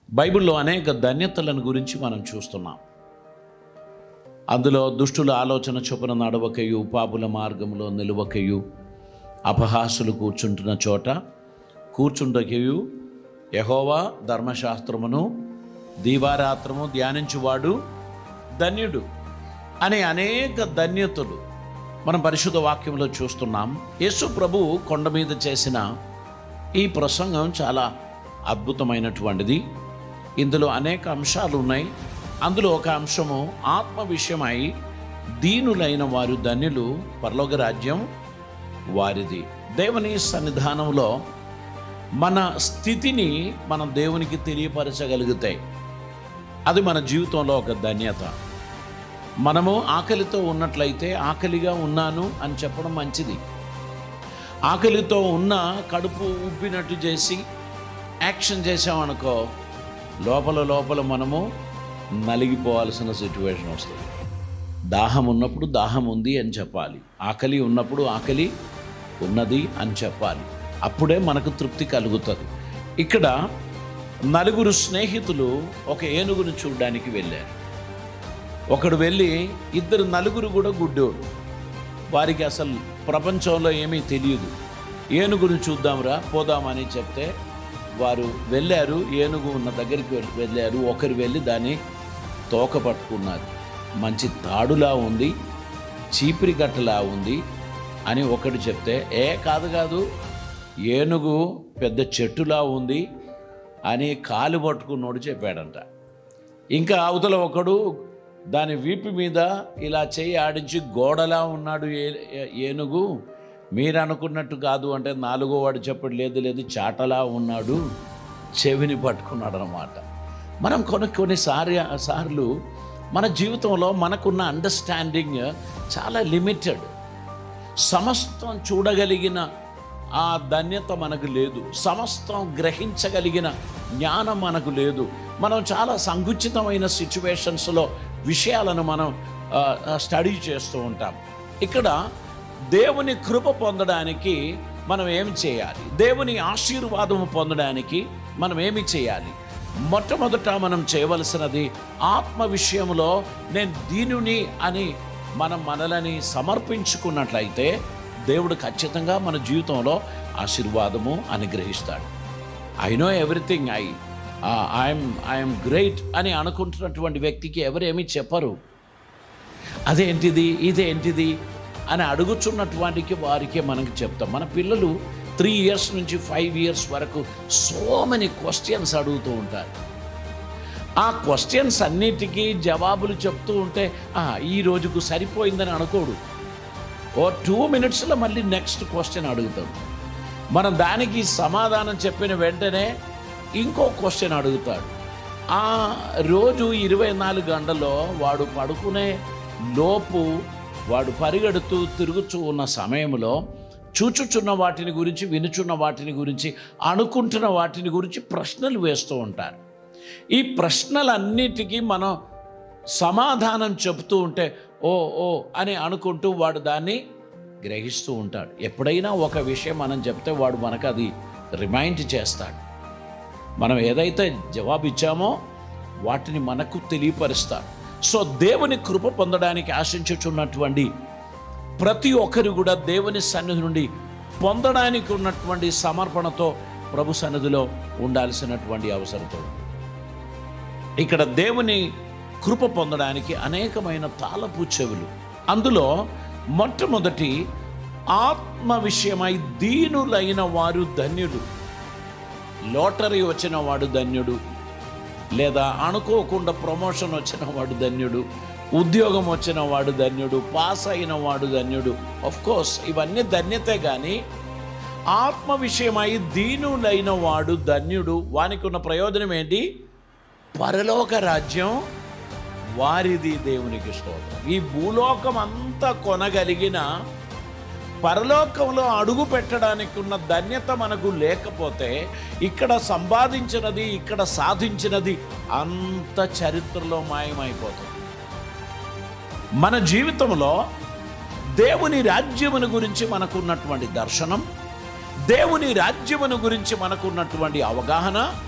బైబిల్లో అనేక ధన్యతలను గురించి మనం చూస్తున్నాం అందులో దుష్టుల ఆలోచన చొప్పున నడవకయు పాపుల మార్గంలో నిలువకయు అపహాసులు కూర్చుంటున్న చోట కూర్చుండకయు యహోవా ధర్మశాస్త్రమును దీవారాత్రము ధ్యానించువాడు ధన్యుడు అనే అనేక ధన్యతలు మనం పరిశుద్ధ వాక్యంలో చూస్తున్నాం యేసు ప్రభు కొండ మీద చేసిన ఈ ప్రసంగం చాలా అద్భుతమైనటువంటిది ఇందులో అనేక అంశాలు ఉన్నాయి అందులో ఒక అంశము ఆత్మ విషయమై దీనులైన వారు ధన్యులు పరలోక రాజ్యం వారిది దేవుని సన్నిధానంలో మన స్థితిని మనం దేవునికి తెలియపరచగలుగుతాయి అది మన జీవితంలో ఒక ధన్యత మనము ఆకలితో ఉన్నట్లయితే ఆకలిగా ఉన్నాను అని చెప్పడం మంచిది ఆకలితో ఉన్న కడుపు ఉబ్బినట్టు చేసి యాక్షన్ చేసామనుకో లోపల లోపల మనము నలిగిపోవాల్సిన సిచ్యువేషన్ వస్తుంది దాహం ఉన్నప్పుడు దాహం ఉంది అని చెప్పాలి ఆకలి ఉన్నప్పుడు ఆకలి ఉన్నది అని చెప్పాలి అప్పుడే మనకు తృప్తి కలుగుతుంది ఇక్కడ నలుగురు స్నేహితులు ఒక ఏనుగును చూడడానికి వెళ్ళారు ఒకడు వెళ్ళి ఇద్దరు నలుగురు కూడా గుడ్డోడు వారికి అసలు ప్రపంచంలో ఏమీ తెలియదు ఏనుగును చూద్దాంరా పోదామని చెప్తే వారు వెళ్ళారు ఏనుగు ఉన్న దగ్గరికి వెళ్ళి వెళ్ళారు ఒకరు వెళ్ళి దాన్ని తోక పట్టుకున్నారు మంచి తాడులా ఉంది చీపిరి గట్టలా ఉంది అని ఒకడు చెప్తే ఏ కాదు కాదు ఏనుగు పెద్ద చెట్టులా ఉంది అని కాలు పట్టుకున్నోడు చెప్పాడంట ఇంకా అవతల ఒకడు దాని వీపు మీద ఇలా చేయి ఆడించి గోడలా ఉన్నాడు ఏ- ఏ- ఏనుగు మీరు అనుకున్నట్టు కాదు అంటే నాలుగో వాడు చెప్పడు లేదు లేదు చాటలా ఉన్నాడు చెవిని పట్టుకున్నాడు అనమాట మనం కొన్ని కొన్నిసారి సార్లు మన జీవితంలో మనకున్న అండర్స్టాండింగ్ చాలా లిమిటెడ్ సమస్తం చూడగలిగిన ఆ ధన్యత మనకు లేదు సమస్తం గ్రహించగలిగిన జ్ఞానం మనకు లేదు మనం చాలా సంకుచితమైన సిచ్యువేషన్స్లో విషయాలను మనం ఆ, ఆ, స్టడీ చేస్తూ ఉంటాం ఇక్కడ దేవుని కృప పొందడానికి మనం ఏమి చేయాలి దేవుని ఆశీర్వాదము పొందడానికి మనం ఏమి చేయాలి మొట్టమొదట మనం చేయవలసినది ఆత్మ విషయంలో నేను దీనుని అని మనం మనలని సమర్పించుకున్నట్లయితే దేవుడు ఖచ్చితంగా మన జీవితంలో ఆశీర్వాదము అనుగ్రహిస్తాడు I know everything I I'm I'm great అని అనుకుంటున్నటువంటి వ్యక్తికి ఎవరేమీ చెప్పరు అదేంటిది ఇదేంటిది అని అడుగుచున్నటువంటి వారికే మనకి చెప్తాం మన పిల్లలు త్రీ ఇయర్స్ నుంచి ఫైవ్ ఇయర్స్ వరకు సో మెనీ క్వశ్చన్స్ అడుగుతూ ఉంటారు ఆ క్వశ్చన్స్ అన్నిటికీ జవాబులు చెప్తూ ఉంటే "ఆ, ఈ రోజుకు సరిపోయిందని అనుకోడు ఓ టూ మినిట్స్లో మళ్ళీ నెక్స్ట్ క్వశ్చన్ అడుగుతాడు మనం దానికి సమాధానం చెప్పిన వెంటనే ఇంకో క్వశ్చన్ అడుగుతాడు ఆ రోజు ఇరవై నాలుగు గంటల్లో వాడు పడుకునే లోపు వాడు పరిగెడుతూ తిరుగుతూ ఉన్న సమయంలో చూచుచున్న వాటిని గురించి వినుచున్న వాటిని గురించి అనుకుంటున్న వాటిని గురించి ప్రశ్నలు వేస్తూ ఉంటారు ఈ ప్రశ్నలన్నిటికీ మనం సమాధానం చెబుతూ ఉంటే ఓ ఓ అని అనుకుంటూ వాడు దాన్ని గ్రహిస్తూ ఉంటాడు ఎప్పుడైనా ఒక విషయం మనం చెప్తే వాడు మనకు అది రిమైండ్ చేస్తాడు మనం ఏదైతే జవాబు ఇచ్చామో వాటిని మనకు తెలియపరుస్తాడు సో దేవుని కృప పొందడానికి ఆశించుచున్నటువంటి ప్రతి ఒక్కరు కూడా దేవుని సన్నిధి నుండి పొందడానికి ఉన్నటువంటి సమర్పణతో ప్రభు సన్నిధిలో ఉండాల్సినటువంటి అవసరంతో ఇక్కడ దేవుని కృప పొందడానికి అనేకమైన తాళపు చెవులు అందులో మొట్టమొదటి ఆత్మ విషయమై దీనులైన వారు ధన్యుడు లోటరీ వచ్చిన వాడు ధన్యుడు లేదా అనుకోకుండా ప్రమోషన్ వచ్చిన వాడు ధన్యుడు ఉద్యోగం వచ్చిన వాడు ధన్యుడు పాస్ అయిన వాడు ధన్యుడు ఆఫ్ కోర్స్ ఇవన్నీ ధన్యతే కానీ ఆత్మ విషయమై దీనులైన వాడు ధన్యుడు వానికి ఉన్న ప్రయోజనం ఏంటి పరలోక రాజ్యం వారిది దేవునికి స్తోత్రం ఈ భూలోకం అంతా కొనగలిగిన పరలోకంలో అడుగు పెట్టడానికి ఉన్న ధన్యత మనకు లేకపోతే ఇక్కడ సంపాదించినది ఇక్కడ సాధించినది అంత చరిత్రలో మాయమైపోతుంది మన జీవితంలో దేవుని రాజ్యమును గురించి మనకున్నటువంటి దర్శనం దేవుని రాజ్యమును గురించి మనకున్నటువంటి అవగాహన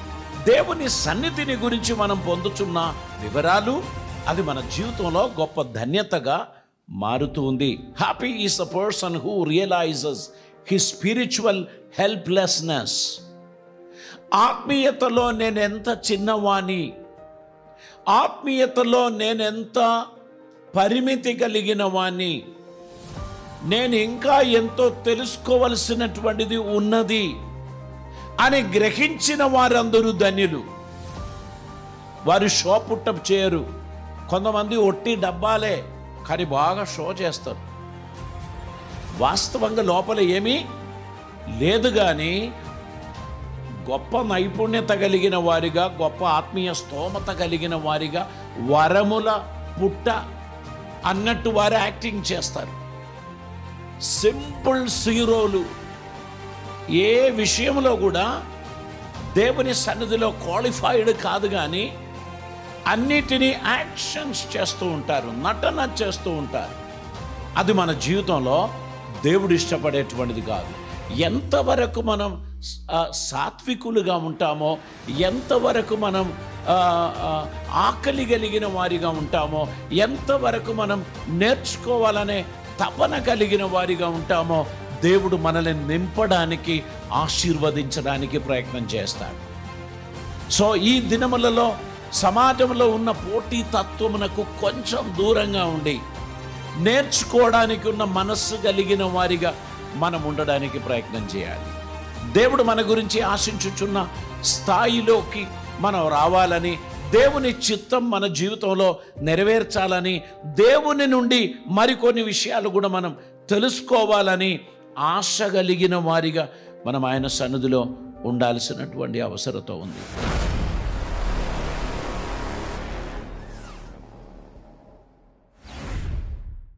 దేవుని సన్నిధిని గురించి మనం పొందుతున్న వివరాలు అది మన జీవితంలో గొప్ప ధన్యతగా మారుతూ ఉంది happy is the person who realizes he spiritual helplessness ఆత్మీయతలో నేను ఎంత చిన్నవాణి ఆత్మీయతలో నేనెంత పరిమితి కలిగిన వాణ్ణి నేను ఇంకా ఎంతో తెలుసుకోవలసినటువంటిది ఉన్నది అని గ్రహించిన వారందరూ ధన్యులు వారు షో పుట్టప్ చేయరు కొంతమంది ఒట్టి డబ్బాలే కానీ బాగా షో చేస్తారు వాస్తవంగా లోపల ఏమీ లేదు కానీ గొప్ప నైపుణ్యత కలిగిన వారిగా గొప్ప ఆత్మీయ స్తోమత కలిగిన వారిగా వరముల పుట్ట అన్నట్టు వారు యాక్టింగ్ చేస్తారు సింపుల్ సీరోలు ఏ విషయంలో కూడా దేవుని సన్నిధిలో క్వాలిఫైడ్ కాదు కానీ అన్నిటినీ యాక్షన్స్ చేస్తూ ఉంటారు నటన చేస్తూ ఉంటారు అది మన జీవితంలో దేవుడు ఇష్టపడేటువంటిది కాదు ఎంతవరకు మనం ఆ, సాత్వికులుగా ఉంటామో ఎంతవరకు మనం ఆ, ఆ, ఆకలి కలిగిన వారిగా ఉంటామో ఎంతవరకు మనం నేర్చుకోవాలనే తపన కలిగిన వారిగా ఉంటామో దేవుడు మనల్ని నింపడానికి ఆశీర్వదించడానికి ప్రయత్నం చేస్తాడు సో ఈ దినములలో సమాజంలో ఉన్న పోటీ తత్వమునకు కొంచెం దూరంగా ఉండి నేర్చుకోవడానికి ఉన్న మనస్సు కలిగిన వారిగా మనం ఉండడానికి ప్రయత్నం చేయాలి దేవుడు మన గురించి ఆశించుచున్న స్థాయిలోకి మనం రావాలని దేవుని చిత్తం మన జీవితంలో నెరవేర్చాలని దేవుని నుండి మరికొన్ని విషయాలు కూడా మనం తెలుసుకోవాలని ఆశ కలిగిన వారిగా మనం ఆయన సన్నిధిలో ఉండాల్సినటువంటి అవసరత ఉంది